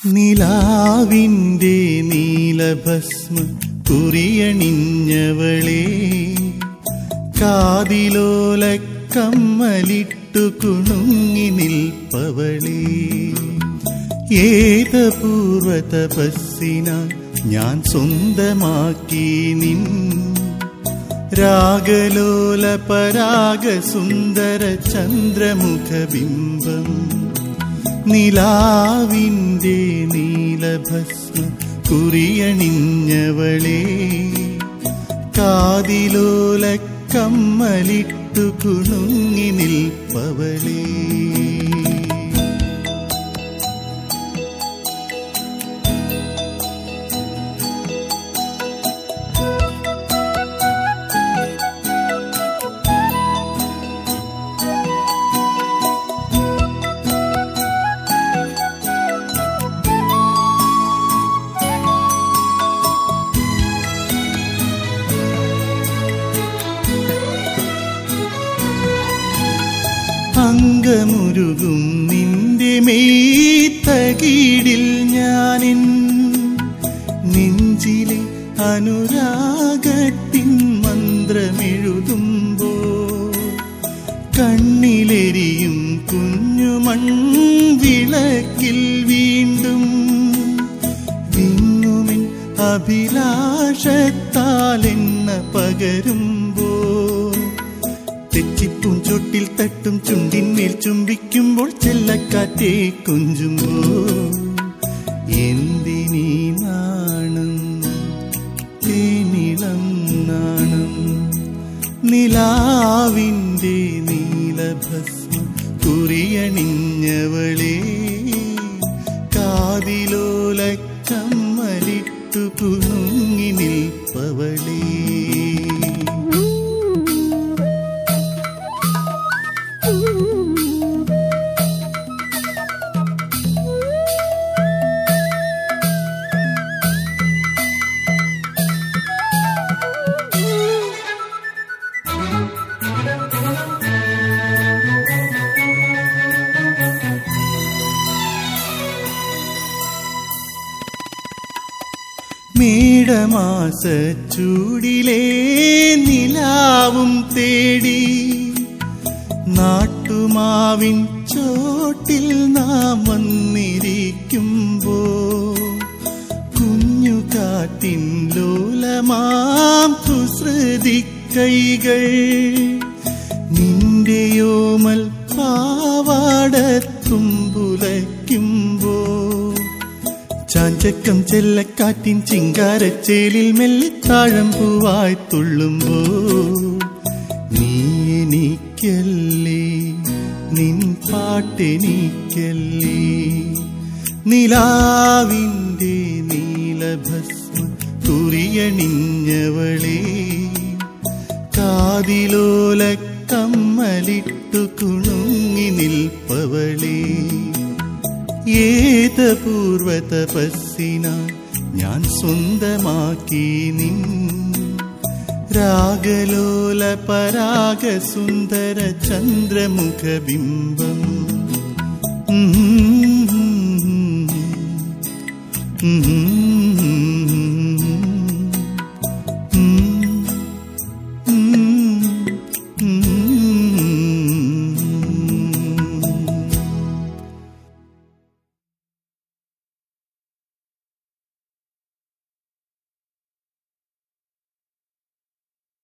നിലാവിൻ്റെ നീലഭസ്മ കുറിയണിഞ്ഞവളെ കാതിലോല കമ്മലിട്ടു കുണുങ്ങി നിൽപ്പവളേ ഏതപൂർവ തപസ്സിനാൽ ഞാൻ സ്വന്തമാക്കി നിൻ രാഗലോല പരാഗ സുന്ദര ചന്ദ്രമുഖബിംബം നിലാവിൻ്റെ നീലഭസ്മ കുറിയണിഞ്ഞവളേ കാതിലോല കമ്മലിട്ടു കുണുങ്ങി നിൽപ്പവളേ അങ്കമുരുകും നിന്റെ മെയ്ത്തകീടിൽ ഞാനിൻ നെഞ്ചിലെ അനുരാഗത്തിൻ മന്ത്രമെഴുതുമ്പോ കണ്ണിലെരിയും കുഞ്ഞുമൺ വിളക്കിൽ വീണ്ടും വിങ്ങുമിൻ അഭിലാഷത്താൽ എന്ന പകരുമ്പോ തെച്ചിപ്പും ചൊട്ടിൽ തട്ടും ചുണ്ടിന്മേൽ ചുംബിക്കുമ്പോൾ ചെല്ലക്കാറ്റേ കുഞ്ചുമ്പോ എന്തിനീ നാണം തേനിളം നാണം നിലാവിൻ്റെ നീലഭസ്മ കുറിയണിഞ്ഞവളേ കാതിലോല കമ്മലിട്ടു കുണുങ്ങി നിൽപ്പവളേ മേടമാസ ചൂടിലേ നിലാവും തേടി നാട്ടുമാവിൻ ചോട്ടിൽ നാം വന്നിരിക്കുമ്പോ കുഞ്ഞുകാറ്റിൻ ലോലമാം കുസൃതി കൈകൾ നിന്റെയോമൽ പാവാടത്തുമ്പുലയ്ക്കുമ്പോ ചാഞ്ചക്കം ചെല്ലക്കാറ്റിൻ ചിങ്കാരച്ചേലിൽ മെല്ലെ താഴം പൂവായി തുള്ളുമ്പോ നീ എനിക്കല്ലേ നിൻ പാട്ടെനിക്കല്ലേ നിലാവിൻ്റെ നീലഭസ്മ കുറിയണിഞ്ഞവളേ കാതിലോല കമ്മലിട്ടു കുണുങ്ങി നിൽപ്പവളേ ഏതപൂർവ തപസ്സിനാൽ ഞാൻ സ്വന്തമാക്കി നിൻ രാഗലോല പരാഗ സുന്ദര ചന്ദ്രമുഖബിംബം ഉം